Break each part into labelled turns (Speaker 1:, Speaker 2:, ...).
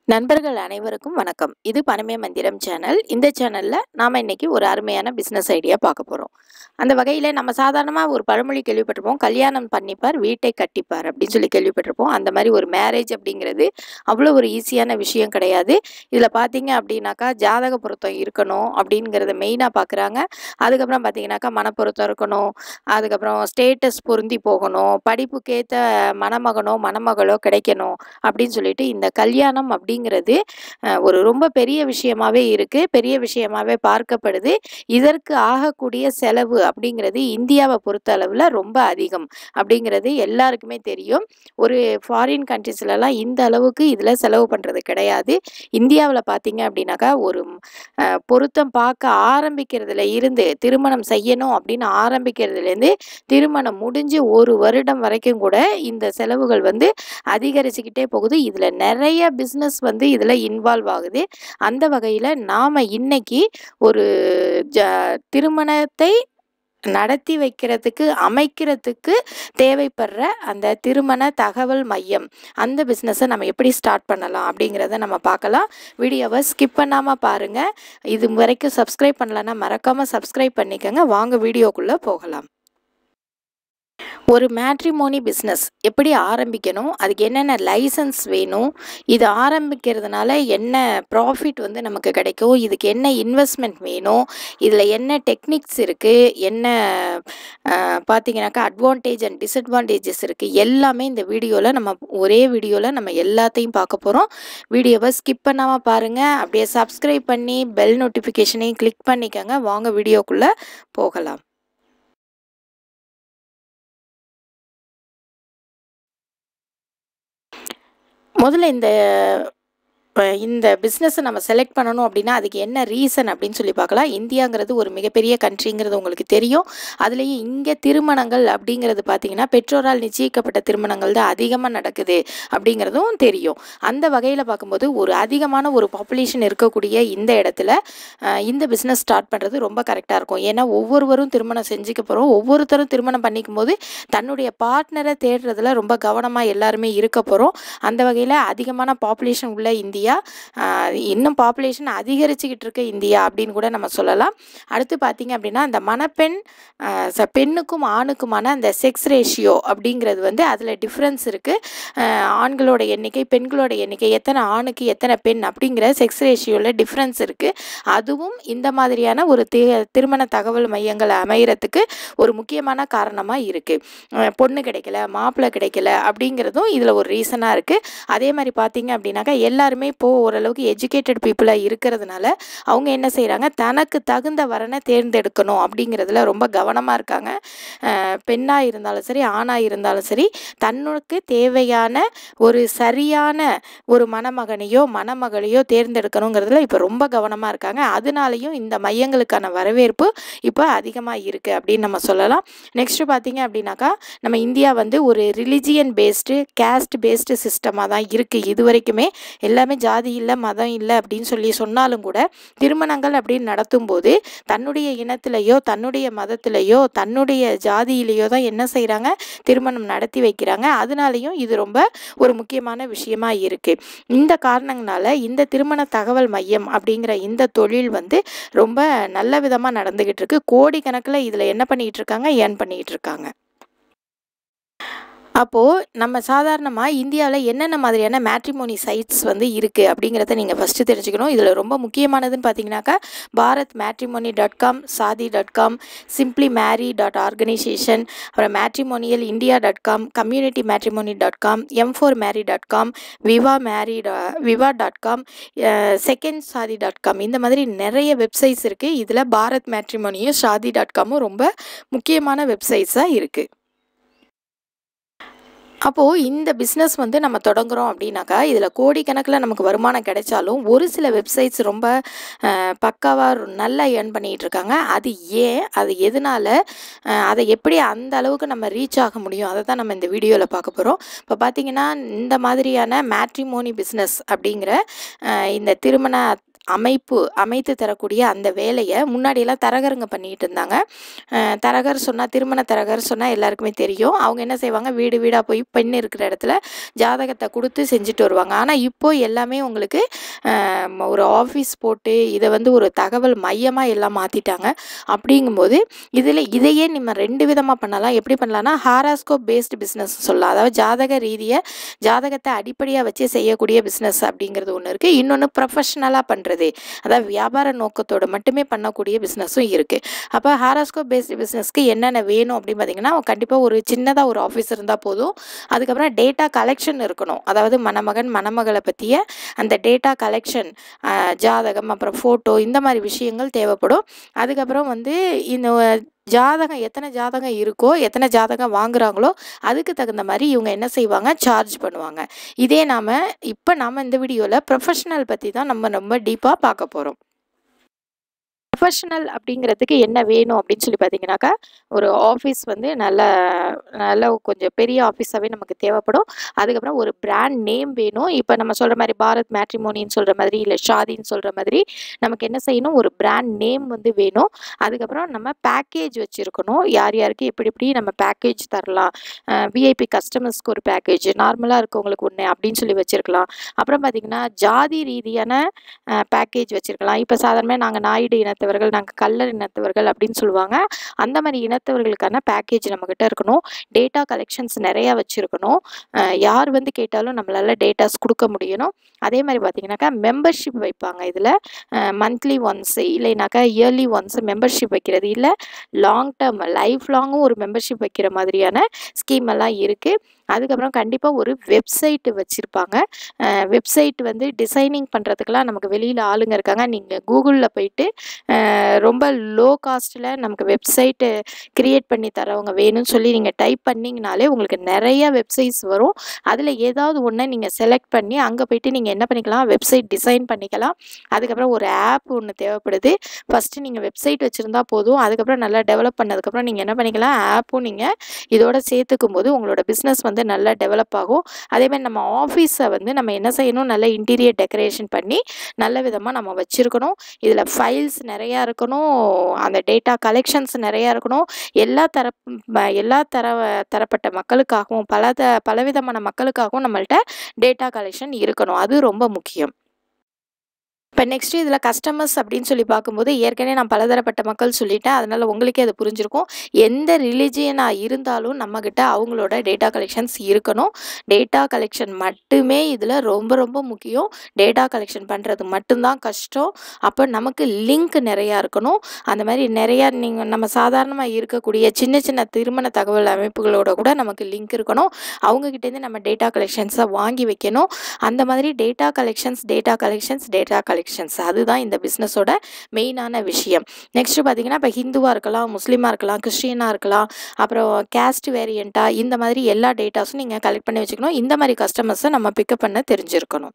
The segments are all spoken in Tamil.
Speaker 1: நண்பர்கள் அனைவருக்கும் வணக்கம் இது பணமே மந்திரம் சேனல் இந்த சேனலில் நாம் இன்னைக்கு ஒரு அருமையான பிஸ்னஸ் ஐடியா பார்க்க போகிறோம் அந்த வகையில் நம்ம சாதாரணமாக ஒரு பழமொழி கேள்விப்பட்டிருப்போம் கல்யாணம் பண்ணிப்பார் வீட்டை கட்டிப்பார் அப்படின்னு சொல்லி கேள்விப்பட்டிருப்போம் அந்த மாதிரி ஒரு மேரேஜ் அப்படிங்கிறது அவ்வளோ ஒரு ஈஸியான விஷயம் கிடையாது இதில் பார்த்தீங்க அப்படின்னாக்கா ஜாதக பொருத்தம் இருக்கணும் அப்படிங்கிறத மெயினாக பார்க்குறாங்க அதுக்கப்புறம் பார்த்தீங்கன்னாக்கா மனப்பொருத்தம் இருக்கணும் அதுக்கப்புறம் ஸ்டேட்டஸ் பொருந்தி போகணும் படிப்புக்கேற்ற மணமகனோ மணமகளோ கிடைக்கணும் அப்படின்னு சொல்லிட்டு இந்த கல்யாணம் அப்படிங்கிறது அஹ், ஒரு ரொம்ப பெரிய விஷயமாவே இருக்குது பெரிய விஷயமாவே பார்க்கப்படுது இதற்கு ஆகக்கூடிய செலவு அப்படிங்கிறது இந்தியாவை பொறுத்த அளவில் ரொம்ப அதிகம் அப்படிங்கிறது எல்லாருக்குமே தெரியும் ஒரு ஃபாரின் கண்ட்ரிஸ்லலாம் இந்த அளவுக்கு இதில் செலவு பண்ணுறது கிடையாது இந்தியாவில் பார்த்தீங்க அப்படின்னாக்கா ஒரு அஹ், பொருத்தம் பார்க்க ஆரம்பிக்கிறதுல இருந்து திருமணம் செய்யணும் அப்படின்னு ஆரம்பிக்கிறதுலேருந்து திருமணம் முடிஞ்சு ஒரு வருடம் வரைக்கும் கூட இந்த செலவுகள் வந்து அதிகரிச்சுக்கிட்டே போகுது இதில் நிறைய பிஸ்னஸ் வந்து இதில் இன்வால்வ் ஆகுது அந்த வகையில் நாம் இன்னைக்கு ஒரு ஜ திருமணத்தை நடத்தி வைக்கிறதுக்கு அமைக்கிறதுக்கு தேவைப்படுற அந்த திருமண தகவல் மையம் அந்த பிஸ்னஸை நம்ம எப்படி ஸ்டார்ட் பண்ணலாம் அப்படிங்கிறத நம்ம பார்க்கலாம் வீடியோவை ஸ்கிப் பண்ணாமல் பாருங்கள் இது வரைக்கும் சப்ஸ்கிரைப் பண்ணலன்னா மறக்காமல் சப்ஸ்கிரைப் பண்ணிக்கோங்க வாங்க வீடியோக்குள்ளே போகலாம் ஒரு மேட்ரிமோனி பிஸ்னஸ் எப்படி ஆரம்பிக்கணும் அதுக்கு என்னென்ன லைசன்ஸ் வேணும் இது ஆரம்பிக்கிறதுனால என்ன ப்ராஃபிட் வந்து நமக்கு கிடைக்கும் இதுக்கு என்ன இன்வெஸ்ட்மெண்ட் வேணும் இதில் என்ன டெக்னிக்ஸ் இருக்குது என்ன அஹ், பார்த்தீங்கன்னாக்கா அட்வான்டேஜ் அண்ட் டிஸ்அட்வான்டேஜஸ் இருக்குது எல்லாமே இந்த வீடியோவில் நம்ம ஒரே வீடியோவில் நம்ம எல்லாத்தையும் பார்க்க போகிறோம் வீடியோவை ஸ்கிப் பண்ணாமல் பாருங்கள் அப்படியே சப்ஸ்கிரைப் பண்ணி பெல் நோட்டிஃபிகேஷனையும் கிளிக் பண்ணிக்கோங்க வாங்க வீடியோக்குள்ளே போகலாம் முதல்ல இந்த அஹ், இந்த பிஸ்னஸை நம்ம செலக்ட் பண்ணணும் அப்படின்னா அதுக்கு என்ன ரீசன் அப்படின்னு சொல்லி பார்க்கலாம் இந்தியாங்கிறது ஒரு மிகப்பெரிய கண்ட்ரிங்கிறது உங்களுக்கு தெரியும் அதுலேயும் இங்கே திருமணங்கள் அப்படிங்கிறது பார்த்தீங்கன்னா பெற்றோரால் நிச்சயிக்கப்பட்ட திருமணங்கள் தான் அதிகமாக நடக்குது அப்படிங்கிறதும் தெரியும் அந்த வகையில் பார்க்கும்போது ஒரு அதிகமான ஒரு பாப்புலேஷன் இருக்கக்கூடிய இந்த இடத்துல அஹ், இந்த பிஸ்னஸ் ஸ்டார்ட் பண்ணுறது ரொம்ப கரெக்டாக இருக்கும் ஏன்னா ஒவ்வொருவரும் திருமணம் செஞ்சுக்க போகிறோம் ஒவ்வொருத்தரும் திருமணம் பண்ணிக்கும் போது தன்னுடைய பார்ட்னரை தேடுறதுல ரொம்ப கவனமாக எல்லாருமே இருக்க போகிறோம் அந்த வகையில் அதிகமான பாப்புலேஷன் உள்ள இந்தியா ஆஹ், இன்னும் பாப்புலேஷன் அதிகரிச்சுக்கிட்டு இருக்க இந்தியா அப்படின்னு கூட நம்ம சொல்லலாம் அடுத்து பார்த்தீங்க அப்படின்னா அந்த மணப்பெண் ஆஹ், ச- பெண்ணுக்கும் ஆணுக்குமான அந்த செக்ஸ் ரேஷியோ அப்படிங்கிறது வந்து அதில் டிஃப்ரென்ஸ் இருக்குது ஆண்களோட எண்ணிக்கை பெண்களோட எண்ணிக்கை எத்தனை ஆணுக்கு எத்தனை பெண் அப்படிங்கிற செக்ஸ் ரேஷியோவில் டிஃப்ரென்ஸ் இருக்குது அதுவும் இந்த மாதிரியான ஒரு தி திருமண தகவல் மையங்கள் அமையறதுக்கு ஒரு முக்கியமான காரணமாக இருக்குது பொண்ணு கிடைக்கல மாப்பிள்ளை கிடைக்கல அப்படிங்கிறதும் இதில் ஒரு ரீசனாக இருக்குது அதே மாதிரி பார்த்தீங்க அப்படின்னாக்கா எல்லாருமே இப்போது ஓரளவுக்கு எஜுகேட்டட் பீப்புளாக இருக்கிறதுனால அவங்க என்ன செய்கிறாங்க தனக்கு தகுந்த வரனை தேர்ந்தெடுக்கணும் அப்படிங்கிறதுல ரொம்ப கவனமாக இருக்காங்க பெண்ணாக இருந்தாலும் சரி ஆணாக இருந்தாலும் சரி தன்னுக்கு தேவையான ஒரு சரியான ஒரு மணமகனையோ மணமகளையோ தேர்ந்தெடுக்கணுங்கிறதுல இப்போ ரொம்ப கவனமாக இருக்காங்க அதனாலையும் இந்த மையங்களுக்கான வரவேற்பு இப்போ அதிகமாக இருக்குது அப்படின்னு நம்ம சொல்லலாம் நெக்ஸ்ட்டு பார்த்தீங்க அப்படின்னாக்கா நம்ம இந்தியா வந்து ஒரு ரிலிஜியன் பேஸ்டு கேஸ்ட் பேஸ்டு சிஸ்டமாக தான் இருக்குது இது வரைக்குமே எல்லாமே ஜாதி இல்லை மதம் இல்லை அப்படின்னு சொல்லி சொன்னாலும் கூட திருமணங்கள் அப்படின்னு நடத்தும்போது தன்னுடைய இனத்திலேயோ தன்னுடைய மதத்திலேயோ தன்னுடைய ஜாதியிலேயோ தான் என்ன செய்கிறாங்க திருமணம் நடத்தி வைக்கிறாங்க அதனாலையும் இது ரொம்ப ஒரு முக்கியமான விஷயமா இருக்குது இந்த காரணங்களால இந்த திருமண தகவல் மையம் அப்படிங்கிற இந்த தொழில் வந்து ரொம்ப நல்ல விதமாக நடந்துக்கிட்டு இருக்கு கோடிக்கணக்கில் இதில் என்ன பண்ணிகிட்டு இருக்காங்க ஏர்ன் பண்ணிக்கிட்டு இருக்காங்க அப்போது நம்ம சாதாரணமாக இந்தியாவில் என்னென்ன மாதிரியான மேட்ரிமோனி சைட்ஸ் வந்து இருக்குது அப்படிங்கிறத நீங்கள் ஃபஸ்ட்டு தெரிஞ்சுக்கணும் இதில் ரொம்ப முக்கியமானதுன்னு பார்த்தீங்கன்னாக்கா Bharat matrimony dot com Shaadi dot com simply marry dot organisation அப்புறம் matrimonial India dot com community matrimony dot com M four marry dot com Viva marry Viva dot com second Shaadi dot com இந்த மாதிரி நிறைய வெப்சைட்ஸ் இருக்குது இதில் பாரத் மேட்ரிமோனியும் ஷாதி டாட் காமும் ரொம்ப முக்கியமான வெப்சைட்ஸாக இருக்குது அப்போது இந்த பிஸ்னஸ் வந்து நம்ம தொடங்குறோம் அப்படின்னாக்கா இதில் கோடிக்கணக்கில் நமக்கு வருமானம் கிடைச்சாலும் ஒரு சில வெப்சைட்ஸ் ரொம்ப பக்காவாக நல்லா ஏர்ன் பண்ணிகிட்டு இருக்காங்க அது ஏன் அது எதனால அஹ், அதை எப்படி அந்த அளவுக்கு நம்ம ரீச் ஆக முடியும் அதை தான் நம்ம இந்த வீடியோவில் பார்க்க போகிறோம் இப்போ பார்த்தீங்கன்னா இந்த மாதிரியான மேட்ரிமோனி பிஸ்னஸ் அப்படிங்கிற அஹ், இந்த திருமண அமைப்பு அமைத்து தரக்கூடிய அந்த வேலையை முன்னாடியெல்லாம் தரகருங்க பண்ணிகிட்டு இருந்தாங்க அஹ் தரகர் சொன்னால் திருமண தரகர் சொன்னால் எல்லாருக்குமே தெரியும் அவங்க என்ன செய்வாங்க வீடு வீடாக போய் பெண் இருக்கிற இடத்துல ஜாதகத்தை கொடுத்து செஞ்சுட்டு வருவாங்க ஆனால் இப்போ எல்லாமே உங்களுக்கு அஹ், ஒரு ஆஃபீஸ் போட்டு இதை வந்து ஒரு தகவல் மையமாக எல்லாம் மாற்றிட்டாங்க அப்படிங்கும்போது இதில் இதையே நம்ம ரெண்டு விதமாக பண்ணலாம் எப்படி பண்ணலாம்னா ஹாராஸ்கோப் பேஸ்டு பிஸ்னஸ் சொல்லலாம் அதாவது ஜாதக ரீதியாக ஜாதகத்தை அடிப்படையாக வச்சு செய்யக்கூடிய பிஸ்னஸ் அப்படிங்கிறது ஒன்று இருக்குது இன்னொன்று ப்ரொஃபஷ்னலாக பண்ணுறது அதாவது வியாபார நோக்கத்தோட மட்டுமே பண்ணக்கூடிய பிஸ்னஸும் இருக்குது அப்போ ஹாராஸ்கோப் பேஸ்டு பிஸ்னஸ்க்கு என்னென்ன வேணும் அப்படின்னு பார்த்தீங்கன்னா கண்டிப்பாக ஒரு சின்னதாக ஒரு ஆஃபீஸ் இருந்தால் போதும் அதுக்கப்புறம் டேட்டா கலெக்ஷன் இருக்கணும் அதாவது மணமகன் மணமகளை பற்றிய அந்த டேட்டா கலெக்ஷன் ஜாதகம் அப்புறம் ஃபோட்டோ இந்த மாதிரி விஷயங்கள் தேவைப்படும் அதுக்கப்புறம் வந்து இந்த ஜாதகம் எத்தனை ஜாதகம் இருக்கோ எத்தனை ஜாதகம் வாங்குறாங்களோ அதுக்கு தகுந்த மாதிரி இவங்க என்ன செய்வாங்க சார்ஜ் பண்ணுவாங்க இதே நாம் இப்போ நாம் இந்த வீடியோவில் ப்ரொஃபஷனல் பற்றி தான் நம்ம ரொம்ப டீப்பாக பார்க்க போகிறோம் ப்ரொஃபஷனல் அப்படிங்கிறதுக்கு என்ன வேணும் அப்படின்னு சொல்லி பார்த்தீங்கன்னாக்கா ஒரு ஆஃபீஸ் வந்து நல்ல நல்ல கொஞ்சம் பெரிய ஆஃபீஸாகவே நமக்கு தேவைப்படும் அதுக்கப்புறம் ஒரு பிராண்ட் நேம் வேணும் இப்போ நம்ம சொல்கிற மாதிரி பாரத் மேட்ரிமோனின்னு சொல்கிற மாதிரி இல்லை ஷாதின்னு சொல்கிற மாதிரி நமக்கு என்ன செய்யணும் ஒரு பிராண்ட் நேம் வந்து வேணும் அதுக்கப்புறம் நம்ம பேக்கேஜ் வச்சுருக்கணும் யார் யாருக்கு எப்படி எப்படி நம்ம பேக்கேஜ் தரலாம் விஐபி கஸ்டமர்ஸ்க்கு ஒரு பேக்கேஜ் நார்மலாக இருக்கவங்களுக்கு ஒன்று அப்படின்னு சொல்லி வச்சுருக்கலாம் அப்புறம் பார்த்திங்கன்னா ஜாதி ரீதியான பேக்கேஜ் வச்சுருக்கலாம் இப்போ சாதாரணமாக நாங்கள் நாயுடு இனத்தவர்கள் நாங்கள் கல்லர் இனத்தவர்கள் அப்படின்னு சொல்லுவாங்க அந்த மாதிரி இனத்தவர்களுக்கான பேக்கேஜ் நம்மக்கிட்ட இருக்கணும் டேட்டா கலெக்ஷன்ஸ் நிறையா வச்சுருக்கணும் யார் வந்து கேட்டாலும் நம்மளால் டேட்டாஸ் கொடுக்க முடியணும் அதே மாதிரி பார்த்தீங்கன்னாக்கா மெம்பர்ஷிப் வைப்பாங்க இதில் மந்த்லி ஒன்ஸ் இல்லைனாக்கா இயர்லி ஒன்ஸ் மெம்பர்ஷிப் வைக்கிறது இல்லை லாங் டேர்ம் லைஃப் லாங்கும் ஒரு மெம்பர்ஷிப் வைக்கிற மாதிரியான ஸ்கீம் எல்லாம் இருக்குது அதுக்கப்புறம் கண்டிப்பாக ஒரு வெப்சைட் வச்சுருப்பாங்க வெப்சைட் வந்து டிசைனிங் பண்ணுறதுக்கெல்லாம் நமக்கு வெளியில் ஆளுங்க இருக்காங்க நீங்கள் கூகுளில் போயிட்டு அஹ், ரொம்ப லோ காஸ்ட்டில் நமக்கு வெப்சைட்டு க்ரியேட் பண்ணி தரவங்க வேணும்னு சொல்லி நீங்கள் டைப் பண்ணிங்கனாலே உங்களுக்கு நிறைய வெப்சைட்ஸ் வரும் அதில் ஏதாவது ஒன்று நீங்கள் செலக்ட் பண்ணி அங்கே போயிட்டு நீங்கள் என்ன பண்ணிக்கலாம் வெப்சைட் டிசைன் பண்ணிக்கலாம் அதுக்கப்புறம் ஒரு ஆப் ஒன்று தேவைப்படுது ஃபஸ்ட்டு நீங்கள் வெப்சைட் வச்சுருந்தா போதும் அதுக்கப்புறம் நல்லா டெவலப் பண்ணதுக்கப்புறம் நீங்கள் என்ன பண்ணிக்கலாம் ஆப்பும் நீங்கள் இதோட சேர்த்துக்கும் போது உங்களோட பிஸ்னஸ் வந்து நல்லா டெவலப் ஆகும் அதேமாதிரி நம்ம ஆஃபீஸை வந்து நம்ம என்ன செய்யணும் நல்ல இன்டீரியர் டெக்கரேஷன் பண்ணி நல்ல விதமாக நம்ம வச்சுருக்கணும் இதில் ஃபைல்ஸ் நிறையா இருக்கணும் அந்த டேட்டா கலெக்ஷன்ஸ் நிறையா இருக்கணும் எல்லா தரப் ம- எல்லா தர தரப்பட்ட மக்களுக்காகவும் பல த பலவிதமான மக்களுக்காகவும் நம்மள்ட்ட டேட்டா கலெக்ஷன் இருக்கணும் அது ரொம்ப முக்கியம் இப்போ நெக்ஸ்ட் இதில் கஸ்டமர்ஸ் அப்படின்னு சொல்லி பார்க்கும்போது ஏற்கனவே நான் பலதரப்பட்ட மக்கள் சொல்லிட்டேன் அதனால் உங்களுக்கே அது புரிஞ்சிருக்கும் எந்த ரிலிஜியனாக இருந்தாலும் நம்மக்கிட்ட அவங்களோட டேட்டா கலெக்ஷன்ஸ் இருக்கணும் டேட்டா கலெக்ஷன் மட்டுமே இதில் ரொம்ப ரொம்ப முக்கியம் டேட்டா கலெக்ஷன் பண்ணுறது மட்டும்தான் கஷ்டம் அப்போ நமக்கு லிங்க் நிறையா இருக்கணும் அந்த மாதிரி நிறையா நீங்கள் நம்ம சாதாரணமாக இருக்கக்கூடிய சின்ன சின்ன திருமண தகவல் அமைப்புகளோட கூட நமக்கு லிங்க் இருக்கணும் அவங்கக்கிட்டேருந்து நம்ம டேட்டா கலெக்ஷன்ஸை வாங்கி வைக்கணும் அந்த மாதிரி data collections data collections data collections அதுதான் இந்த பிஸ்னஸோட மெயினான விஷயம் நெக்ஸ்ட்டு பார்த்தீங்கன்னா இப்போ ஹிந்துவாக இருக்கலாம் முஸ்லீமாக இருக்கலாம் கிறிஸ்டியனாக இருக்கலாம் அப்புறம் கேஸ்ட் வேரியண்ட்டாக இந்த மாதிரி எல்லா டேட்டாஸும் நீங்கள் கலெக்ட் பண்ணி வச்சுக்கணும் இந்த மாதிரி கஸ்டமர்ஸை நம்ம பிக்கப் பண்ண தெரிஞ்சிருக்கணும்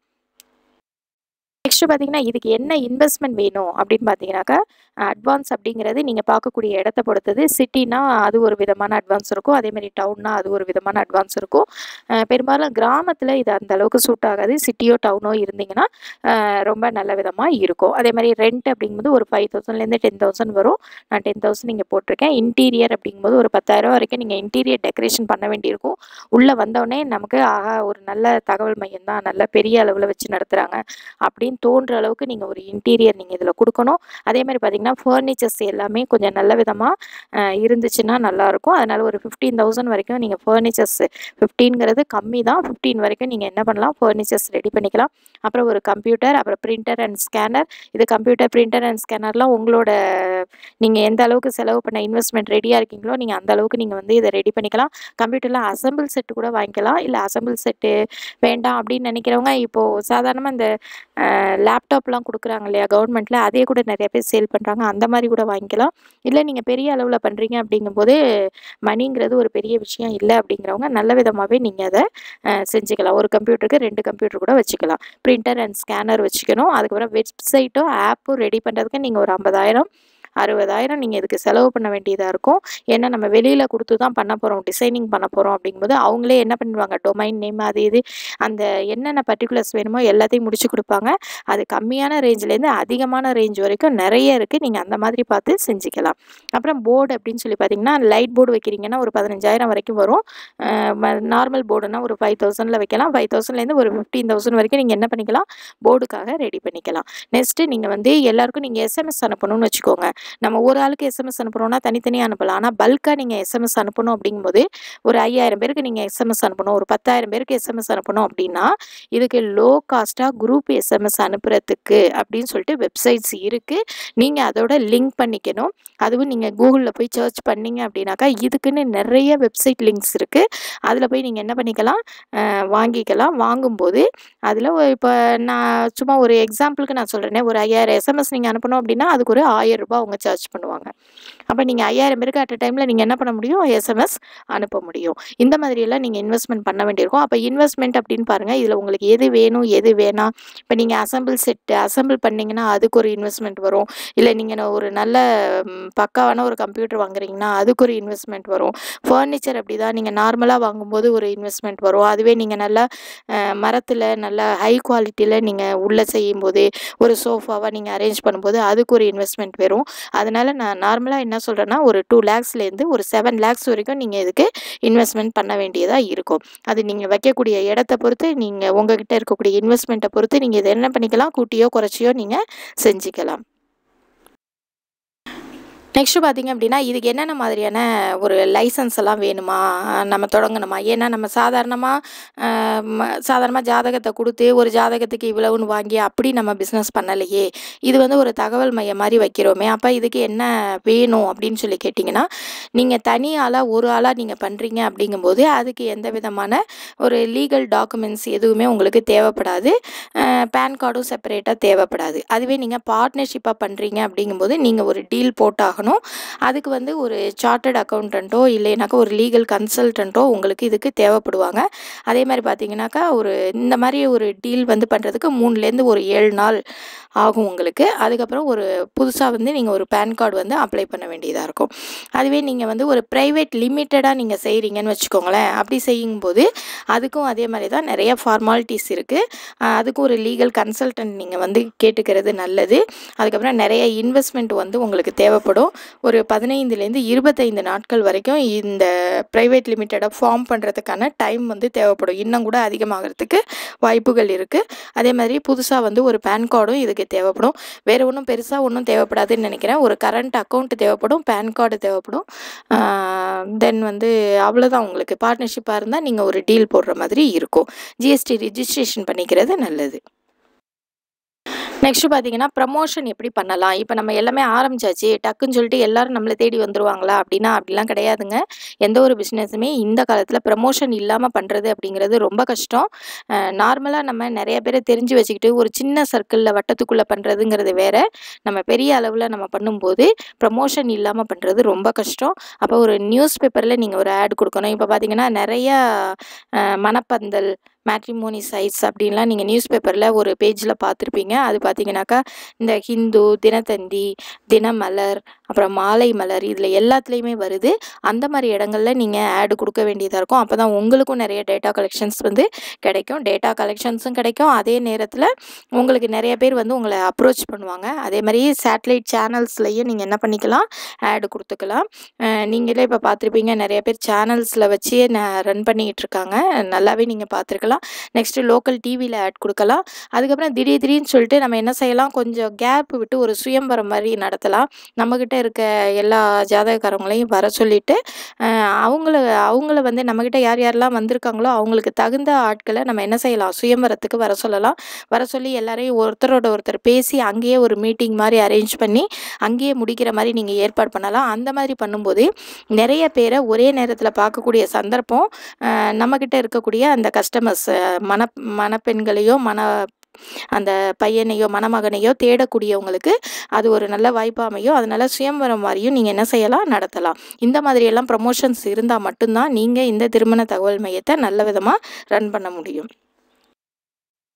Speaker 1: நெக்ஸ்ட் பார்த்தீங்கன்னா இதுக்கு என்ன இன்வெஸ்ட்மெண்ட் வேணும் அப்படின்னு பார்த்தீங்கன்னாக்கா அட்வான்ஸ் அப்படிங்கிறது நீங்கள் பார்க்கக்கூடிய இடத்த பொறுத்தது சிட்டினா அது ஒரு விதமான அட்வான்ஸ் இருக்கும் அதேமாதிரி டவுன்னா அது ஒரு விதமான அட்வான்ஸ் இருக்கும் அஹ் பெரும்பாலும் கிராமத்தில் இது அந்த அளவுக்கு சூட் ஆகாது சிட்டியோ டவுனோ இருந்தீங்கன்னா அஹ் ரொம்ப நல்ல விதமாக இருக்கும் அதே மாதிரி ரெண்ட் அப்படிங்கும்போது ஒரு ஃபைவ் தௌசண்ட்லேருந்து டென் தௌசண்ட் வரும் நான் டென் தௌசண்ட் இங்கே போட்டிருக்கேன் இன்டீரியர் அப்படிங்கும்போது ஒரு பத்தாயிரம் வரைக்கும் நீங்கள் இன்டீரியர் டெக்கரேஷன் பண்ண வேண்டியிருக்கும் உள்ளே வந்தோடனே நமக்கு ஆஹா ஒரு நல்ல தகவல் மையம் தான் நல்ல பெரிய அளவில் வச்சு நடத்துகிறாங்க அப்படின்னு தோன்ற அளவுக்கு நீங்கள் ஒரு இன்டீரியர் நீங்கள் இதில் கொடுக்கணும் அதே மாதிரி பார்த்தீங்கன்னா ஃபர்னிச்சர்ஸ் எல்லாமே கொஞ்சம் நல்ல விதமாக இருந்துச்சுன்னா நல்லாயிருக்கும் அதனால் ஒரு ஃபிஃப்டீன் தௌசண்ட் வரைக்கும் நீங்கள் ஃபர்னிச்சர்ஸ் ஃபிஃப்டீன்கிறது கம்மி தான் ஃபிஃப்டீன் வரைக்கும் நீங்கள் என்ன பண்ணலாம் ஃபர்னிச்சர்ஸ் ரெடி பண்ணிக்கலாம் அப்புறம் ஒரு கம்ப்யூட்டர் அப்புறம் பிரிண்டர் அண்ட் ஸ்கேனர் இது கம்ப்யூட்டர் பிரிண்டர் அண்ட் ஸ்கேனர்லாம் உங்களோட நீங்கள் எந்த அளவுக்கு செலவு பண்ண இன்வெஸ்ட்மெண்ட் ரெடியாக இருக்கீங்களோ நீங்கள் அந்த அளவுக்கு நீங்கள் வந்து இதை ரெடி பண்ணிக்கலாம் கம்ப்யூட்டரில் அசம்பிள் செட்டு கூட வாங்கிக்கலாம் இல்லை அசம்பிள் செட்டு வேண்டாம் அப்படின்னு நினைக்கிறவங்க இப்போது சாதாரணமாக இந்த லேப்டாப்லாம் கொடுக்குறாங்க இல்லையா கவர்மெண்ட்டில் அதே கூட நிறைய பேர் சேல் பண்ணுறாங்க அந்த மாதிரி கூட வாங்கிக்கலாம் இல்லை நீங்கள் பெரிய அளவில் பண்ணுறீங்க அப்படிங்கும்போது மணிங்கிறது ஒரு பெரிய விஷயம் இல்லை அப்படிங்கிறவங்க நல்ல விதமாகவே நீங்கள் அதை அஹ், செஞ்சுக்கலாம் ஒரு கம்ப்யூட்டருக்கு ரெண்டு கம்ப்யூட்டர் கூட வச்சுக்கலாம் பிரிண்டர் அண்ட் ஸ்கேனர் வச்சுக்கணும் அதுக்கப்புறம் வெப்சைட்டும் ஆப்பும் ரெடி பண்ணுறதுக்கு நீங்கள் ஒரு ஐம்பதாயிரம் அறுபதாயிரம் நீங்கள் இதுக்கு செலவு பண்ண வேண்டியதாக இருக்கும் ஏன்னா நம்ம வெளியில் கொடுத்து தான் பண்ண போகிறோம் டிசைனிங் பண்ண போகிறோம் அப்படிங்கும்போது அவங்களே என்ன பண்ணுவாங்க டொமைன் நேம் அது இது அந்த என்னென்ன பர்டிகுலர்ஸ் வேணுமோ எல்லாத்தையும் முடிச்சு கொடுப்பாங்க அது கம்மியான ரேஞ்சிலேருந்து அதிகமான ரேஞ்ச் வரைக்கும் நிறைய இருக்குது நீங்கள் அந்த மாதிரி பார்த்து செஞ்சுக்கலாம் அப்புறம் போர்டு அப்படின்னு சொல்லி பார்த்தீங்கன்னா லைட் போர்டு வைக்கிறீங்கன்னா ஒரு பதினஞ்சாயிரம் வரைக்கும் வரும் நார்மல் போர்டுனா ஒரு ஃபைவ் தௌசண்டில் வைக்கலாம் ஃபைவ் தௌசண்ட்லேருந்து ஒரு ஃபிஃப்டீன் தௌசண்ட் வரைக்கும் நீங்கள் என்ன பண்ணிக்கலாம் போர்டுக்காக ரெடி பண்ணிக்கலாம் நெக்ஸ்ட்டு நீங்கள் வந்து எல்லாருக்கும் நீங்கள் எஸ்எம்எஸ் அனுப்பணும்னு வச்சுக்கோங்க நம்ம ஒரு ஆளுக்கு எஸ்எம்எஸ் அனுப்புகிறோன்னா தனித்தனியாக அனுப்பலாம் ஆனால் பல்காக நீங்கள் எஸ்எம்எஸ் அனுப்பணும் அப்படிங்கும்போது ஒரு ஐயாயிரம் பேருக்கு நீங்கள் எஸ்எம்எஸ் அனுப்பணும் ஒரு பத்தாயிரம் பேருக்கு எஸ்எம்எஸ் அனுப்பணும் அப்படின்னா இதுக்கு லோ காஸ்ட்டாக குரூப் எஸ்எம்எஸ் அனுப்புறதுக்கு அப்படின்னு சொல்லிட்டு வெப்சைட்ஸ் இருக்குது நீங்கள் அதோட லிங்க் பண்ணிக்கணும் அதுவும் நீங்கள் கூகுளில் போய் சர்ச் பண்ணீங்க அப்படின்னாக்கா இதுக்குன்னு நிறைய வெப்சைட் லிங்க்ஸ் இருக்குது அதில் போய் நீங்கள் என்ன பண்ணிக்கலாம் அஹ் வாங்கிக்கலாம் வாங்கும்போது அதில் இப்போ நான் சும்மா ஒரு எக்ஸாம்பிளுக்கு நான் சொல்கிறேனே ஒரு ஐயாயிரம் எஸ்எம்எஸ் நீங்கள் அனுப்பணும் அப்படின்னா அதுக்கு ஒரு ஆயிரம் ரூபாய் அவங்க சார்ஜ் பண்ணுவாங்க அப்போ நீங்கள் ஐயாயிரம் பேருக்கு அட் டைமில் நீங்கள் என்ன பண்ண முடியும் எஸ்எம்எஸ் அனுப்ப முடியும் இந்த மாதிரியெல்லாம் நீங்கள் இன்வெஸ்ட்மெண்ட் பண்ண வேண்டியிருக்கும் அப்போ இன்வெஸ்ட்மெண்ட் அப்படின்னு பாருங்கள் இதில் உங்களுக்கு எது வேணும் எது வேணாம் இப்போ நீங்கள் அசம்பிள் செட்டு அசம்பிள் பண்ணிங்கன்னா அதுக்கு ஒரு இன்வெஸ்ட்மெண்ட் வரும் இல்லை நீங்கள் ஒரு நல்ல ம், பக்காவான ஒரு கம்ப்யூட்டர் வாங்குறீங்கன்னா அதுக்கு ஒரு இன்வெஸ்ட்மெண்ட் வரும் ஃபர்னிச்சர் அப்படி தான் நீங்கள் நார்மலாக வாங்கும்போது ஒரு இன்வெஸ்ட்மெண்ட் வரும் அதுவே நீங்கள் நல்லா மரத்தில் நல்ல ஹை குவாலிட்டியில் நீங்கள் உள்ளே செய்யும்போது ஒரு சோஃபாவாக நீங்கள் அரேஞ்ச் பண்ணும்போது அதுக்கு ஒரு இன்வெஸ்ட்மெண்ட் வரும் அதனால் நான் நார்மலாக என்ன சொல்கிறேன்னா ஒரு டூ லேக்ஸ்லேருந்து ஒரு செவன் லேக்ஸ் வரைக்கும் நீங்கள் இதுக்கு இன்வெஸ்ட்மெண்ட் பண்ண வேண்டியதாக இருக்கும் அது நீங்கள் வைக்கக்கூடிய இடத்த பொறுத்து நீங்கள் உங்ககிட்ட இருக்கக்கூடிய இன்வெஸ்ட்மெண்ட்டை பொறுத்து நீங்கள் இதை என்ன பண்ணிக்கலாம் கூட்டியோ குறைச்சியோ நீங்கள் செஞ்சுக்கலாம் நெக்ஸ்ட்டு பார்த்தீங்க அப்படின்னா இதுக்கு என்னென்ன மாதிரியான ஒரு லைசன்ஸ் எல்லாம் வேணுமா அஹ் நம்ம தொடங்கணுமா ஏன்னா நம்ம சாதாரணமாக சாதாரணமாக ஜாதகத்தை கொடுத்து ஒரு ஜாதகத்துக்கு இவ்வளவுன்னு வாங்கி அப்படி நம்ம பிஸ்னஸ் பண்ணலையே இது வந்து ஒரு தகவல் மையம் மாதிரி வைக்கிறோமே அப்போ இதுக்கு என்ன வேணும் அப்படின்னு சொல்லி கேட்டிங்கன்னா நீங்கள் தனி ஆளாக ஒரு ஆளாக நீங்கள் பண்ணுறீங்க அப்படிங்கும்போது அதுக்கு எந்த விதமான ஒரு லீகல் டாக்குமெண்ட்ஸ் எதுவுமே உங்களுக்கு தேவைப்படாது பேன் கார்டும் செப்பரேட்டாக தேவைப்படாது அதுவே நீங்கள் பார்ட்னர்ஷிப்பாக பண்ணுறீங்க அப்படிங்கும்போது நீங்கள் ஒரு டீல் போட்டாகணும் அதுக்கு வந்து ஒரு சார்ட்டர்ட் அக்கௌண்டண்ட்டோ இல்லைனாக்கா ஒரு லீகல் கன்சல்டண்ட்டோ உங்களுக்கு இதுக்கு தேவைப்படுவாங்க அதே மாதிரி பார்த்தீங்கன்னாக்கா ஒரு இந்த மாதிரி ஒரு டீல் வந்து பண்ணுறதுக்கு மூணுலேருந்து ஒரு ஏழு நாள் ஆகும் உங்களுக்கு அதுக்கப்புறம் ஒரு புதுசாக வந்து நீங்கள் ஒரு பேன் கார்டு வந்து அப்ளை பண்ண வேண்டியதாக இருக்கும் அதுவே நீங்கள் வந்து ஒரு ப்ரைவேட் லிமிட்டடாக நீங்கள் செய்கிறீங்கன்னு வச்சுக்கோங்களேன் அப்படி செய்யும்போது அதுக்கும் அதே மாதிரி தான் நிறைய ஃபார்மாலிட்டிஸ் இருக்குது அதுக்கும் ஒரு லீகல் கன்சல்டன்ட் நீங்கள் வந்து கேட்டுக்கிறது நல்லது அதுக்கப்புறம் நிறைய இன்வெஸ்ட்மெண்ட் வந்து உங்களுக்கு தேவைப்படும் ஒரு பதினைந்துலேருந்து இருபத்தைந்து நாட்கள் வரைக்கும் இந்த ப்ரைவேட் லிமிட்டடாக ஃபார்ம் பண்ணுறதுக்கான டைம் வந்து தேவைப்படும் இன்னும் கூட அதிகமாகிறதுக்கு வாய்ப்புகள் இருக்குது அதே மாதிரி புதுசாக வந்து ஒரு பேன் கார்டும் இதுக்கு தேவைப்படும் வேறு ஒன்றும் பெருசாக ஒன்றும் தேவைப்படாதுன்னு நினைக்கிறேன் ஒரு கரண்ட் அக்கௌண்ட் தேவைப்படும் பேன் கார்டு தேவைப்படும் தென் வந்து அவ்வளோதான் உங்களுக்கு பார்ட்னர்ஷிப்பாக இருந்தால் நீங்கள் ஒரு டீல் போடுற மாதிரி இருக்கும் ஜிஎஸ்டி ரிஜிஸ்ட்ரேஷன் பண்ணிக்கிறது நல்லது நெக்ஸ்ட்டு பார்த்தீங்கன்னா ப்ரமோஷன் எப்படி பண்ணலாம் இப்போ நம்ம எல்லாமே ஆரம்பிச்சாச்சு டக்குன்னு சொல்லிட்டு எல்லாரும் நம்மளை தேடி வந்துருவாங்களா அப்படின்னா அப்படிலாம் கிடையாதுங்க எந்த ஒரு பிஸ்னஸுமே இந்த காலத்தில் ப்ரமோஷன் இல்லாமல் பண்ணுறது அப்படிங்கிறது ரொம்ப கஷ்டம் நார்மலாக நம்ம நிறைய பேரை தெரிஞ்சு வச்சுக்கிட்டு ஒரு சின்ன சர்க்கிளில் வட்டத்துக்குள்ளே பண்ணுறதுங்கிறது வேற நம்ம பெரிய அளவில் நம்ம பண்ணும்போது ப்ரமோஷன் இல்லாமல் பண்ணுறது ரொம்ப கஷ்டம் அப்போ ஒரு நியூஸ் பேப்பரில் நீங்கள் ஒரு ஆட் கொடுக்கணும் இப்போ பார்த்தீங்கன்னா நிறையா அஹ், மணப்பந்தல் மேட்ரிமோனி சைட்ஸ் அப்படின்லாம் நீங்கள் நியூஸ் பேப்பரில் ஒரு பேஜில் பார்த்துருப்பீங்க அது பார்த்தீங்கன்னாக்கா இந்த ஹிந்து தினத்தந்தி தினமலர் அப்புறம் மாலை மலர் இதில் எல்லாத்துலேயுமே வருது அந்த மாதிரி இடங்கள்ல நீங்கள் ஆடு கொடுக்க வேண்டியதாக இருக்கும் அப்போ தான் உங்களுக்கும் நிறைய டேட்டா கலெக்ஷன்ஸ் வந்து கிடைக்கும் டேட்டா கலெக்ஷன்ஸும் கிடைக்கும் அதே நேரத்தில் உங்களுக்கு நிறைய பேர் வந்து உங்களை அப்ரோச் பண்ணுவாங்க அதே மாதிரி சேட்டலைட் சேனல்ஸ்லையும் நீங்கள் என்ன பண்ணிக்கலாம் ஆடு கொடுத்துக்கலாம் அஹ் நீங்களே இப்போ பார்த்துருப்பீங்க நிறைய பேர் சேனல்ஸில் வச்சு ரன் பண்ணிக்கிட்டு இருக்காங்க நல்லாவே நீங்கள் பார்த்துருக்கலாம் நெக்ஸ்ட்டு லோக்கல் டிவியில் ஆட் கொடுக்கலாம் அதுக்கப்புறம் திடீர் திடீர்னு சொல்லிட்டு நம்ம என்ன செய்யலாம் கொஞ்சம் கேப் விட்டு ஒரு சுயம்பரம் மாதிரி நடத்தலாம் நம்மக்கிட்ட இருக்க எல்லா ஜாதகக்காரங்களையும் வர சொல்லிட்டு அஹ் அவங்கள அவங்கள வந்து நம்மக்கிட்ட யார் யாரெல்லாம் வந்திருக்காங்களோ அவங்களுக்கு தகுந்த ஆட்களை நம்ம என்ன செய்யலாம் சுயம்பரத்துக்கு வர சொல்லலாம் வர சொல்லி எல்லாரையும் ஒருத்தரோட ஒருத்தர் பேசி அங்கேயே ஒரு மீட்டிங் மாதிரி அரேஞ்ச் பண்ணி அங்கேயே முடிக்கிற மாதிரி நீங்கள் ஏற்பாடு பண்ணலாம் அந்த மாதிரி பண்ணும்போது நிறைய பேரை ஒரே நேரத்தில் பார்க்கக்கூடிய சந்தர்ப்பம் அஹ் நம்மக்கிட்ட இருக்கக்கூடிய அந்த கஸ்டமர்ஸ் மன மணப்பெண்களையோ மன அந்த பையனையோ மணமகனையோ தேடக்கூடியவங்களுக்கு அது ஒரு நல்ல வாய்ப்பு அமையும் அதனால சுயம்பரம் மாதிரியும் நீங்கள் என்ன செய்யலாம் நடத்தலாம் இந்த மாதிரியெல்லாம் ப்ரமோஷன்ஸ் இருந்தால் மட்டும்தான் நீங்கள் இந்த திருமண தகவல் மையத்தை நல்ல விதமாக ரன் பண்ண முடியும்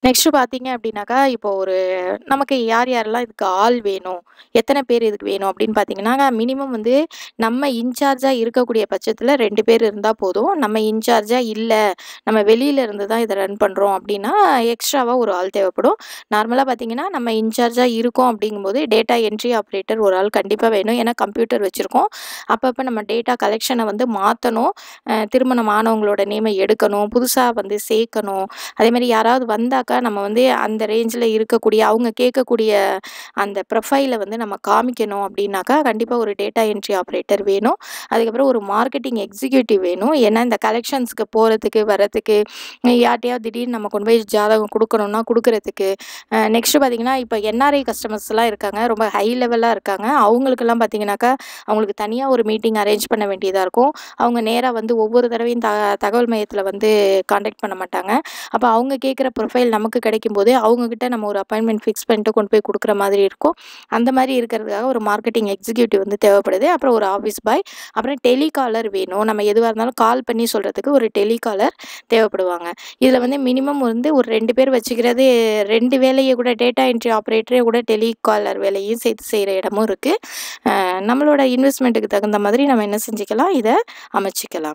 Speaker 1: நெக்ஸ்ட்டு பார்த்தீங்க அப்படின்னாக்கா, இப்போ ஒரு நமக்கு யார் யாரெல்லாம் இதுக்கு ஆள் வேணும்? எத்தன பேர் இதுக்கு வேணும்? அப்படின்னு பார்த்தீங்கன்னா, மினிமம் வந்து நம்ம இன்சார்ஜா இருக்கக்கூடிய பட்சத்தில 2 பேர் இருந்தா போதும். நம்ம இன்சார்ஜா இல்ல, நம்ம வெளியில இருந்து தான் இத ரன் பண்றோம் அப்படின்னா, எக்ஸ்ட்ராவா ஒரு ஆள் தேவைப்படும். நார்மலா பார்த்தீங்கன்னா, நம்ம இன்சார்ஜா இருக்கோம் அப்படிங்கும்போது, டேட்டா என்ட்ரி ஆப்பரேட்டர் ஒரு ஆள் கண்டிப்பா வேணும். ஏன்னா கம்ப்யூட்டர் வச்சிருக்கோம். அப்பப்ப நம்ம டேட்டா கலெக்ஷன வந்து மாத்தணும். அ திருமணம் ஆனவங்களோட நேம எடுக்கணும். புதுசா வந்து சேர்க்கணும். அதேமாரி யாராவது வந்தாக்கா, நம்ம வந்து அந்த ரேஞ்சில இருக்கக்கூடிய அவங்க கேட்கக்கூடிய அந்த ப்ரொஃபைல வந்து நம்ம காமிக்கணும் அப்படின்னாக்கா, கண்டிப்பா ஒரு டேட்டா என்ட்ரி ஆப்பரேட்டர் வேணும். அதுக்கப்புறம் ஒரு மார்க்கெட்டிங் எக்ஸிக்யூட்டிவ் வேணும். ஏன்னா இந்த கலெக்ஷன்ஸ்க்கு போறதுக்கு, வரதுக்கு, யார்ட்டயாவது திடீர்னு நம்ம கொண்டு போய் ஜாதகம் குடுக்கணும்னா குடுக்குறதுக்கு. அ நெக்ஸ்ட்டு பார்த்தீங்கன்னா, இப்ப என்ஆர்ஐ கஸ்டமர்ஸ்லாம் இருக்காங்க. ரொம்ப ஹை லெவலா இருக்காங்க. அவங்களுக்கெல்லாம் பார்த்தீங்கன்னாக்கா, அவங்களுக்கு தனியா ஒரு மீட்டிங் அரேஞ்ச் பண்ண வேண்டியதா இருக்கும். அவங்க நேரா வந்து ஒவ்வொரு தடவையும் த தகவல் மையத்தில வந்து கான்டாக்ட் பண்ண மாட்டாங்க. அப்ப அவங்க கேட்குற ப்ரொஃபைல் நமக்கு கிடைக்கும்போது, அவங்க கிட்ட நம்ம ஒரு அப்பாயின்ட்மென்ட் ஃபிக்ஸ் பண்ணிட்டு கொண்டு போய் குடுக்குற மாதிரி இருக்கும். அந்த மாரி இருக்கிறதுக்காக ஒரு மார்க்கெட்டிங் எக்ஸிக்யூட்டிவ் வந்து தேவைப்படுது. அப்புறம் ஒரு ஆஃபீஸ் பாய், அப்புறம் டெலிகாலர் வேணும். நம்ம எதுவா இருந்தாலும் கால் பண்ணி சொல்றதுக்கு ஒரு டெலிகாலர் தேவைப்படுவாங்க. இதில வந்து மினிமம் வந்து ஒரு 2 பேர் வச்சுக்கிறது 2 வேலைய கூட டேட்டா என்ட்ரி ஆப்பரேட்டரே கூட டெலிகாலர் வேலையும் சேர்த்து செய்ற இடமும் இருக்கு. அ நம்மளோட இன்வெஸ்ட்மென்ட்டுக்கு தகுந்த மாதிரி நம்ம என்ன செஞ்சுக்கலாம், இத அமைச்சுக்கலாம்.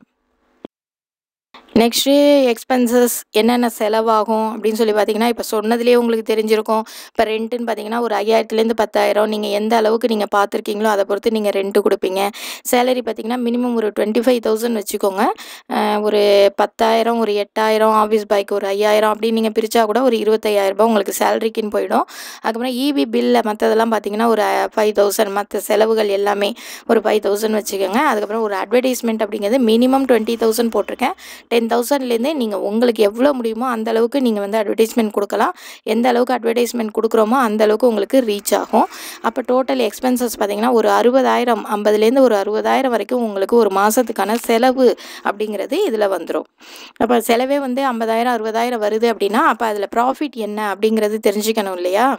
Speaker 1: நெக்ஸ்ட்டு எக்ஸ்பென்சஸ் என்னென்ன செலவாகும் அப்படின்னு சொல்லி பார்த்தீங்கன்னா, இப்ப சொன்னதிலேயே உங்களுக்கு தெரிஞ்சிருக்கும். இப்ப ரென்ட்டுன்னு பார்த்தீங்கன்னா, ஒரு 5000லேருந்து 10,000 நீங்க எந்த அளவுக்கு நீங்க பார்த்துருக்கீங்களோ, அத பொறுத்து நீங்க ரென்ட் குடுப்பீங்க. சேலரி பார்த்தீங்கன்னா, மினிமம் ஒரு 25,000 வச்சுக்கோங்க. அ ஒரு 10,000, ஒரு 8,000 ஆஃபீஸ் பாய்க்கு ஒரு 5,000 அப்படின்னு நீங்க பிரிச்சா கூட ஒரு ரூ. 25,000 உங்களுக்கு சேலரிக்குன்னு போயிடும். அதுக்கப்புறம் ஈபி பில்ல மத்ததெல்லாம் பார்த்தீங்கன்னா, ஒரு 5,000 மத்த செலவுகள் எல்லாமே ஒரு 5,000 வச்சுக்கோங்க. அதுக்கப்புறம் ஒரு அட்வர்டைஸ்மென்ட் அப்படிங்கிறது மினிமம் 20,000 போட்டிருக்கேன். 10,000லேருந்தே நீங்க உங்களுக்கு எவ்வளோ முடியுமோ அந்த அளவுக்கு நீங்க வந்து அட்வர்டைஸ்மென்ட் குடுக்கலாம். எந்த அளவுக்கு அட்வர்டைஸ்மென்ட் குடுக்குறோமோ, அந்த அளவுக்கு உங்களுக்கு ரீச் ஆகும். அப்ப டோட்டல் எக்ஸ்பென்சஸ் பார்த்தீங்கன்னா, ஒரு 60,000 50லேருந்து ஒரு 60,000 வரைக்கும் உங்களுக்கு ஒரு மாசத்துக்கான செலவு அப்படிங்கிறது இதில வந்துரும். அப்ப செலவே வந்து 50,000 60,000 வருது அப்படின்னா, அப்ப அதில ப்ராஃபிட் என்ன அப்படிங்கிறது தெரிஞ்சுக்கணும் இல்லையா?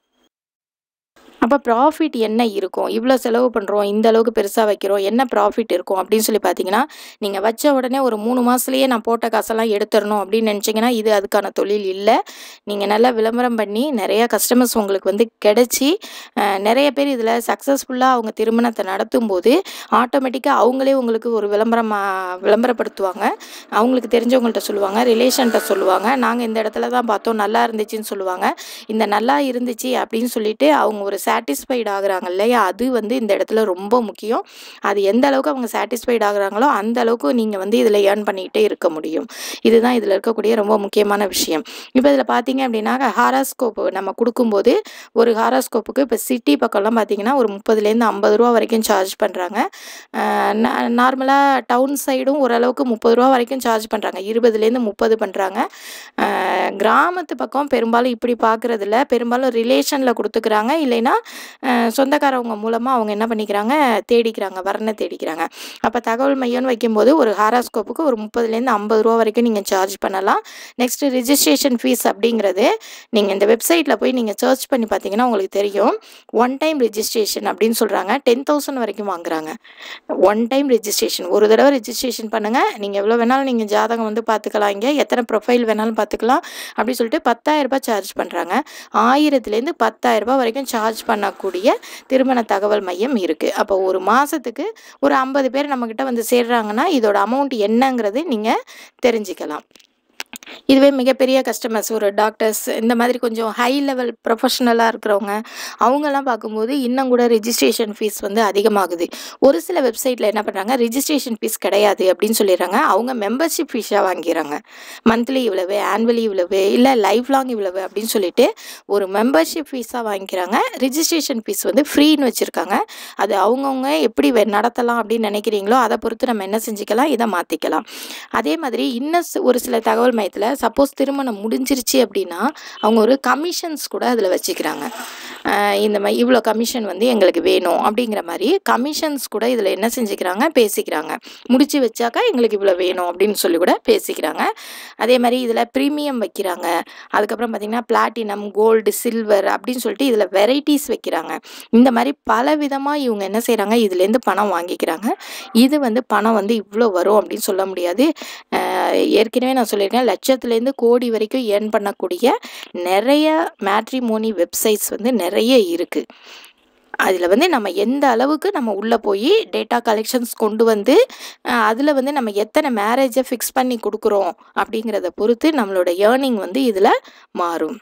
Speaker 1: அப்ப ப்ராஃபிட் என்ன இருக்கும்? இவ்ளோ செலவு பண்றோம். இந்த அளவுக்கு பெருசா வைக்கிறோம். என்ன ப்ராஃபிட் இருக்கும்? அப்படின்னு சொல்லி பார்த்தீங்கன்னா, நீங்க வச்ச உடனே ஒரு 3 மாசத்துலயே நான் போட்ட காசெல்லாம் எடுத்துறணும் அப்படின்னு நினைச்சீங்கன்னா, இது அதுக்கான தொழில் இல்ல. நீங்க நல்லா விளம்பரம் பண்ணி நெறைய கஸ்டமர்ஸ் உங்களுக்கு வந்து கிடைச்சு, அ நெறைய பேர் இதில சக்சஸ்ஃபுல்லா அவங்க திருமணத்த நடத்தும்போது, ஆட்டோமேட்டிக்கா அவங்களே உங்களுக்கு ஒரு விளம்பரம் அ விளம்பரப்படுத்துவாங்க. அவங்களுக்கு தெரிஞ்சவங்கள்ட்ட சொல்லுவாங்க. ரிலேஷன்ட்ட சொல்லுவாங்க. நாங்க இந்த இடத்துல தான் பார்த்தோம். நல்லா இருந்துச்சுன்னு சொல்லுவாங்க. இந்த நல்லா இருந்துச்சு அப்படின்னு சொல்லிட்டு அவங்க ஒரு சாட்டிஸ்ஃபைட் ஆகுறாங்க இல்லையா? அது வந்து இந்த இடத்துல ரொம்ப முக்கியம். அது எந்த அளவுக்கு அவங்க சாட்டிஸ்ஃபைட் ஆகுறாங்களோ, அந்த அளவுக்கு நீங்க வந்து இதில ஏர்ன் பண்ணிக்கிட்டே இருக்க முடியும். இதுதான் இதில இருக்கக்கூடிய ரொம்ப முக்கியமான விஷயம். இப்ப இதில பார்த்தீங்க அப்படின்னா, ஹாரோஸ்கோப் நம்ம குடுக்கும்போது, ஒரு ஹாரோஸ்கோப்புக்கு இப்ப சிட்டி பக்கம்லாம் பார்த்தீங்கன்னா, ஒரு ரூ. 30லேருந்து ரூ. 50 வரைக்கும் சார்ஜ் பண்றாங்க. அ நா நார்மலா டவுன் சைடும் ஓரளவுக்கு ரூ. 30 வரைக்கும் சார்ஜ் பண்றாங்க. 20லேருந்து 30 பண்றாங்க. அ கிராமத்து பக்கம் பெரும்பாலும் இப்படி பார்க்குறதில்ல. பெரும்பாலும் ரிலேஷன்ல குடுத்துக்கிறாங்க. இல்லைன்னா, அ சொந்தக்காரவங்க மூலமா அவங்க என்ன பண்ணிக்கிறாங்க, தேடிக்கிறாங்க. வரன தேடிக்கிறாங்க. அப்ப தகவல் மையம்னு வைக்கும்போது, ஒரு ஹாரோஸ்கோப்புக்கு ஒரு ரூ. 30லேருந்து ரூ. 50 வரைக்கும் நீங்க சார்ஜ் பண்ணலாம். நெக்ஸ்ட்டு ரிஜிஸ்ட்ரேஷன் ஃபீஸ் அப்படிங்கிறது, நீங்க இந்த வெப்சைட்ல போய் நீங்க சர்ச் பண்ணி பார்த்தீங்கன்னா, உங்களுக்கு தெரியும். ஒன் டைம் ரிஜிஸ்ட்ரேஷன் அப்படின்னு சொல்றாங்க. 10,000 வரைக்கும் வாங்குறாங்க. One time registration. ஒரு தடவ ரிஜிஸ்ட்ரேஷன் பண்ணுங்க. நீங்க எவ்வளோ வேணாலும் நீங்க ஜாதகம் வந்து பார்த்துக்கலாம் இங்க. எத்தன ப்ரொஃபைல் வேணாலும் பார்த்துக்கலாம். அப்படின்னு சொல்லிட்டு ரூ. 10,000 சார்ஜ் பண்றாங்க. 1000லேருந்து ரூ. 10,000 வரைக்கும் சார்ஜ் பண்ணக்கூடிய திருமண தகவல் மையம் இருக்கு. அப்போ ஒரு மாசத்துக்கு ஒரு 50 பேர் நம்மகிட்ட வந்து சேர்றாங்கன்னா, இதோட அமௌண்ட் என்னங்கிறது நீங்க தெரிஞ்சுக்கலாம். இதுவே மிகப்பெரிய கஸ்டமர்ஸ் ஒரு டாக்டர்ஸ் இந்த மாதிரி கொஞ்சம் ஹை லெவல் ப்ரொஃபஷனலா இருக்கிறவங்க, அவங்கலாம் பார்க்கும்போது இன்னும் கூட ரிஜிஸ்ட்ரேஷன் ஃபீஸ் வந்து அதிகமாகுது. ஒரு சில வெப்சைட்ல என்ன பண்றாங்க, ரிஜிஸ்ட்ரேஷன் ஃபீஸ் கிடையாது அப்படின்னு சொல்லிடுறாங்க. அவங்க மெம்பர்ஷிப் ஃபீஸா வாங்கிக்கிறாங்க. மந்த்லி இவ்வளவு, ஆனுவலி இவ்வளவு, இல்ல லைஃப் லாங் இவ்வளவு அப்படின்னு சொல்லிட்டு ஒரு மெம்பர்ஷிப் ஃபீஸா வாங்கிக்கிறாங்க. ரிஜிஸ்ட்ரேஷன் ஃபீஸ் வந்து ஃப்ரீன்னு வச்சிருக்காங்க. அது அவங்கவங்க எப்படி வெ நடத்தலாம் அப்படின்னு நினைக்கிறீங்களோ, அத பொறுத்து நம்ம என்ன செஞ்சுக்கலாம், இத மாத்திக்கலாம். அதே மாதிரி இன்னும் ஸ் ஒரு சில தகவல் மையத்தில சப்போஸ் திருமணம் முடிஞ்சிருச்சு அப்படின்னா, அவங்க ஒரு கமிஷன்ஸ் கூட அதில வச்சுக்கிறாங்க. இந்த மாதிரி இவ்வளோ கமிஷன் வந்து எங்களுக்கு வேணும் அப்படிங்கிற மாதிரி கமிஷன்ஸ் கூட இதில் என்ன செஞ்சுக்கிறாங்க பேசிக்கிறாங்க முடிச்சு வச்சாக்கா எங்களுக்கு இவ்வளோ வேணும் அப்படின்னு சொல்லி கூட பேசிக்கிறாங்க அதே மாதிரி இதில் ப்ரீமியம் வைக்கிறாங்க அதுக்கப்புறம் பார்த்திங்கன்னா பிளாட்டினம் கோல்டு சில்வர் அப்படின்னு சொல்லிட்டு இதில் வெரைட்டிஸ் வைக்கிறாங்க இந்த மாதிரி பல விதமாக இவங்க என்ன செய்கிறாங்க இதுலேருந்து பணம் வாங்கிக்கிறாங்க இது வந்து பணம் வந்து இவ்வளோ வரும் அப்படின்னு சொல்ல முடியாது ஏற்கனவே நான் சொல்லியிருக்கேன் லட்சத்துலேருந்து கோடி வரைக்கும் ஏர்ன் பண்ணக்கூடிய நிறைய மேட்ரிமோனி வெப்சைட்ஸ் வந்து நிறைய இருக்குது அதில் வந்து நம்ம எந்த அளவுக்கு நம்ம உள்ளே போய் டேட்டா கலெக்ஷன்ஸ் கொண்டு வந்து அதில் வந்து நம்ம எத்தனை மேரேஜை ஃபிக்ஸ் பண்ணி கொடுக்குறோம் அப்படிங்கிறத பொறுத்து நம்மளோட ஏர்னிங் வந்து இதில் மாறும்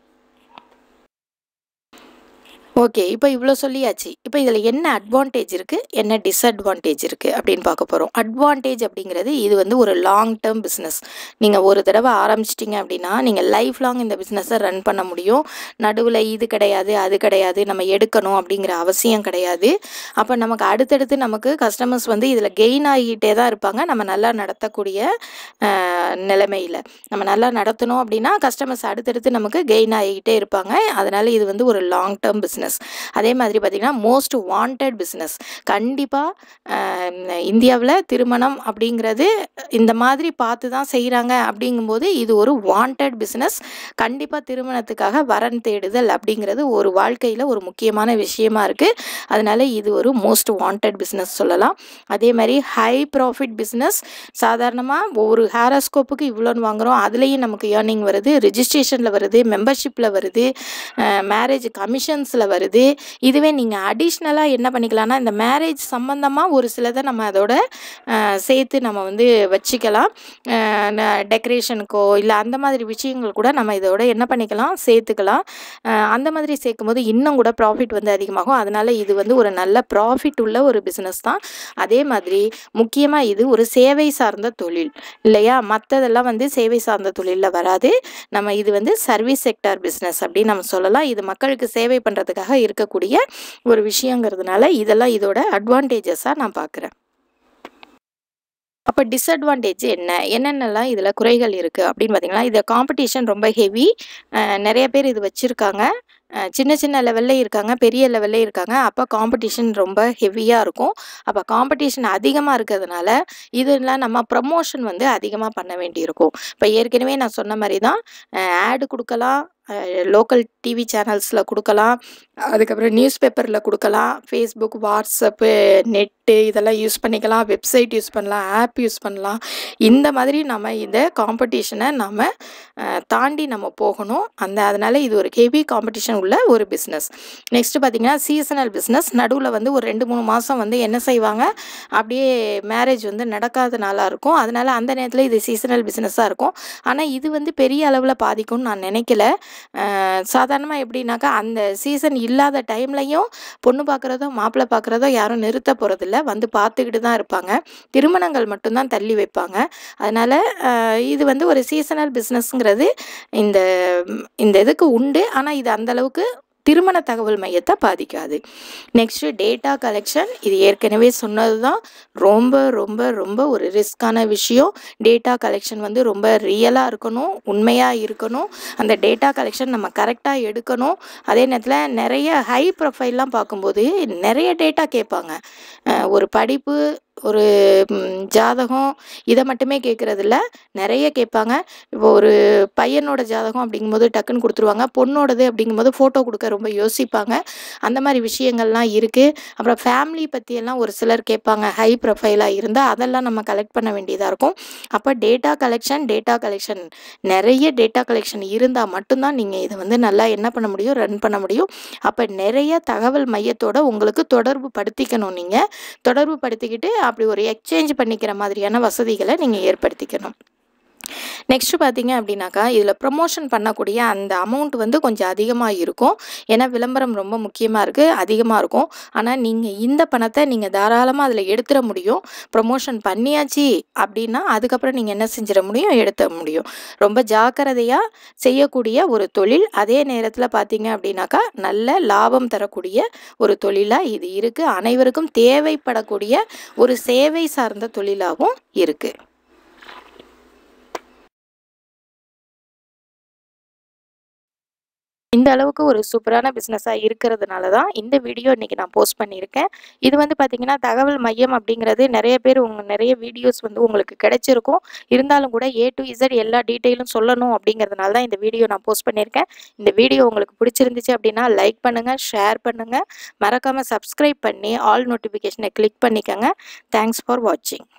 Speaker 1: ஓகே இப்போ இவ்வளோ சொல்லியாச்சு இப்போ இதில் என்ன அட்வான்டேஜ் இருக்குது என்ன டிஸ்அட்வான்டேஜ் இருக்குது அப்படின்னு பார்க்க போகிறோம் அட்வான்டேஜ் அப்படிங்கிறது இது வந்து ஒரு லாங் டேர்ம் பிஸ்னஸ் நீங்கள் ஒரு தடவை ஆரம்பிச்சிட்டிங்க அப்படின்னா நீங்கள் லைஃப் லாங் இந்த பிஸ்னஸை ரன் பண்ண முடியும் நடுவில் இது கிடையாது அது கிடையாது நம்ம எடுக்கணும் அப்படிங்கிற அவசியம் கிடையாது அப்போ நமக்கு அடுத்தடுத்து நமக்கு கஸ்டமர்ஸ் வந்து இதில் கெயின் ஆகிட்டே தான் இருப்பாங்க நம்ம நல்லா நடத்தக்கூடிய நிலைமையில் நம்ம நல்லா நடத்தணும் அப்படின்னா கஸ்டமர்ஸ் அடுத்தடுத்து நமக்கு கெயின் ஆகிக்கிட்டே இருப்பாங்க அதனால் இது வந்து ஒரு லாங் டேர்ம் பிஸ்னஸ் அதே மாதிரி பார்த்திங்கன்னா மோஸ்ட் வாண்டட் பிஸ்னஸ் கண்டிப்பாக இந்தியாவில் திருமணம் அப்படிங்கிறது இந்த மாதிரி பார்த்து தான் செய்கிறாங்க அப்படிங்கும்போது இது ஒரு வாண்டட் பிஸ்னஸ் கண்டிப்பாக திருமணத்துக்காக வரன் தேடுதல் அப்படிங்கிறது ஒரு வாழ்க்கையில் ஒரு முக்கியமான விஷயமா இருக்குது அதனால் இது ஒரு மோஸ்ட் வாண்டட் பிஸ்னஸ் சொல்லலாம் அதே மாதிரி ஹை ப்ராஃபிட் பிஸ்னஸ் சாதாரணமாக ஒரு ஹேரோஸ்கோப்புக்கு இவ்வளோன்னு வாங்குகிறோம் அதுலேயும் நமக்கு ஏர்னிங் வருது ரிஜிஸ்ட்ரேஷனில் வருது மெம்பர்ஷிப்பில் வருது மேரேஜ் கமிஷன்ஸில் வருது இதுவே நீங்கள் அடிஷ்னலாக என்ன பண்ணிக்கலாம்னா இந்த மேரேஜ் சம்மந்தமாக ஒரு சிலதை நம்ம அதோட சேர்த்து நம்ம வந்து வச்சுக்கலாம் டெக்கரேஷனுக்கோ இல்லை அந்த மாதிரி விஷயங்கள் கூட நம்ம இதோட என்ன பண்ணிக்கலாம் சேர்த்துக்கலாம் அந்த மாதிரி சேர்க்கும் போது இன்னும் கூட ப்ராஃபிட் வந்து அதிகமாகும் அதனால் இது வந்து ஒரு நல்ல ப்ராஃபிட் உள்ள ஒரு பிஸ்னஸ் தான் அதே மாதிரி முக்கியமாக இது ஒரு சேவை சார்ந்த தொழில் இல்லையா மற்றதெல்லாம் வந்து சேவை சார்ந்த தொழிலில் வராது நம்ம இது வந்து சர்வீஸ் செக்டார் பிஸ்னஸ் அப்படின்னு நம்ம சொல்லலாம் இது மக்களுக்கு சேவை பண்ணுறதுக்காக இருக்கக்கூடிய ஒரு விஷயங்கிறதுனால இதெல்லாம் இதோட அட்வான்டேஜஸாக நான் பார்க்குறேன் அப்போ டிஸ்அட்வான்டேஜ் என்ன என்னென்னலாம் இதில் குறைகள் இருக்குது அப்படின்னு பார்த்தீங்கன்னா இதில் காம்படிஷன் ரொம்ப ஹெவி நிறைய பேர் இது வச்சுருக்காங்க சின்ன சின்ன லெவலில் இருக்காங்க பெரிய லெவலில் இருக்காங்க அப்போ காம்படிஷன் ரொம்ப ஹெவியாக இருக்கும் அப்போ காம்படிஷன் அதிகமாக இருக்கிறதுனால இதெல்லாம் நம்ம ப்ரமோஷன் வந்து அதிகமாக பண்ண வேண்டியிருக்கும் இப்போ ஏற்கனவே நான் சொன்ன மாதிரி தான் ஆடு கொடுக்கலாம் லோக்கல் டிவி சேனல்ஸில் கொடுக்கலாம் அதுக்கப்புறம் நியூஸ் பேப்பரில் கொடுக்கலாம் ஃபேஸ்புக் வாட்ஸ்அப்பு நெட்டு இதெல்லாம் யூஸ் பண்ணிக்கலாம் வெப்சைட் யூஸ் பண்ணலாம் ஆப் யூஸ் பண்ணலாம் இந்த மாதிரி நம்ம இந்த காம்படிஷனை நம்ம தாண்டி நம்ம போகணும் அந்த அதனால் இது ஒரு ஹெவி காம்படிஷன் உள்ள ஒரு பிஸ்னஸ் நெக்ஸ்ட்டு பார்த்திங்கன்னா சீசனல் பிஸ்னஸ் நடுவில் வந்து ஒரு ரெண்டு மூணு மாதம் வந்து என்ன செய்வாங்க அப்படியே மேரேஜ் வந்து நடக்காத நாளாக இருக்கும் அதனால் அந்த நேரத்தில் இது சீசனல் பிஸ்னஸாக இருக்கும் ஆனால் இது வந்து பெரிய அளவில் பாதிக்கும்னு நான் நினைக்கல சாதாரணமாக எப்படின்னாக்கா அந்த சீசன் இல்லாத டைம்லையும் பொண்ணு பார்க்குறதோ மாப்பிள்ளை பார்க்குறதோ யாரும் நிறுத்த போகிறதில்ல வந்து பார்த்துக்கிட்டு தான் இருப்பாங்க திருமணங்கள் மட்டும்தான் தள்ளி வைப்பாங்க அதனால் இது வந்து ஒரு சீசனல் பிஸ்னஸ்ங்கிறது இந்த இந்த இதுக்கு உண்டு ஆனால் இது அந்தளவுக்கு திருமண தகவல் மையத்தை பாதிக்காது நெக்ஸ்ட்டு டேட்டா கலெக்ஷன் இது ஏற்கனவே சொன்னது தான் ரொம்ப ரொம்ப ரொம்ப ஒரு ரிஸ்க்கான விஷயம் டேட்டா கலெக்ஷன் வந்து ரொம்ப ரியலாக இருக்கணும் உண்மையாக இருக்கணும் அந்த டேட்டா கலெக்ஷன் நம்ம கரெக்டாக எடுக்கணும் அதே நேரத்தில் நிறைய ஹை ப்ரொஃபைல்லாம் பார்க்கும்போது நிறைய டேட்டா கேட்பாங்க ஒரு படிப்பு ஒரு ஜாதகம் இதை மட்டுமே கேட்குறதில்ல நிறைய கேட்பாங்க இப்போ ஒரு பையனோட ஜாதகம் அப்படிங்கும்போது டக்குன்னு கொடுத்துருவாங்க பொண்ணோடது அப்படிங்கும்போது ஃபோட்டோ கொடுக்க ரொம்ப யோசிப்பாங்க அந்த மாதிரி விஷயங்கள்லாம் இருக்குது அப்புறம் ஃபேமிலி பற்றியெல்லாம் ஒரு சிலர் கேட்பாங்க ஹை ப்ரொஃபைலாக இருந்தால் அதெல்லாம் நம்ம கலெக்ட் பண்ண வேண்டியதாக இருக்கும் அப்போ டேட்டா கலெக்ஷன் டேட்டா கலெக்ஷன் நிறைய டேட்டா கலெக்ஷன் இருந்தால் மட்டும்தான் நீங்கள் இதை வந்து நல்லா என்ன பண்ண முடியும் ரன் பண்ண முடியும் அப்போ நிறைய தகவல் மையத்தோட உங்களுக்கு தொடர்பு படுத்திக்கணும் நீங்கள் தொடர்பு படுத்திக்கிட்டு அப்படி ஒரு எக்ஸ்சேஞ்ச் பண்ணிக்கிற மாதிரியான வசதிகளை நீங்கள் ஏற்படுத்திக்கணும் நெக்ஸ்ட்டு பார்த்தீங்க அப்படின்னாக்கா இதில் ப்ரொமோஷன் பண்ணக்கூடிய அந்த அமௌண்ட் வந்து கொஞ்சம் அதிகமாக இருக்கும் ஏன்னா விளம்பரம் ரொம்ப முக்கியமாக இருக்குது அதிகமாக இருக்கும் ஆனால் நீங்கள் இந்த பணத்தை நீங்கள் தாராளமாக அதில் எடுத்துட முடியும் ப்ரொமோஷன் பண்ணியாச்சு அப்படின்னா அதுக்கப்புறம் நீங்கள் என்ன செஞ்சிட முடியும் எடுத்த முடியும் ரொம்ப ஜாக்கிரதையாக செய்யக்கூடிய ஒரு தொழில் அதே நேரத்தில் பார்த்தீங்க அப்படின்னாக்கா நல்ல லாபம் தரக்கூடிய ஒரு தொழிலாக இது இருக்குது அனைவருக்கும் தேவைப்படக்கூடிய ஒரு சேவை சார்ந்த தொழிலாகவும் இருக்குது இந்த அளவுக்கு ஒரு சூப்பரான பிஸ்னஸாக இருக்கிறதுனால தான் இந்த வீடியோ இன்றைக்கி நான் போஸ்ட் பண்ணியிருக்கேன் இது வந்து பார்த்திங்கன்னா தகவல் மையம் அப்படிங்கிறது நிறைய பேர் உங்கள் நிறைய வீடியோஸ் வந்து உங்களுக்கு கிடைச்சிருக்கும் இருந்தாலும் கூட ஏ டு இசட் எல்லா டீட்டெயிலும் சொல்லணும் அப்படிங்கிறதுனால தான் இந்த வீடியோ நான் போஸ்ட் பண்ணியிருக்கேன் இந்த வீடியோ உங்களுக்கு பிடிச்சிருந்துச்சு அப்படின்னா லைக் பண்ணுங்கள் ஷேர் பண்ணுங்கள் மறக்காமல் சப்ஸ்கிரைப் பண்ணி ஆல் நோட்டிஃபிகேஷனை கிளிக் பண்ணிக்கோங்க தேங்க்ஸ் ஃபார் வாட்சிங்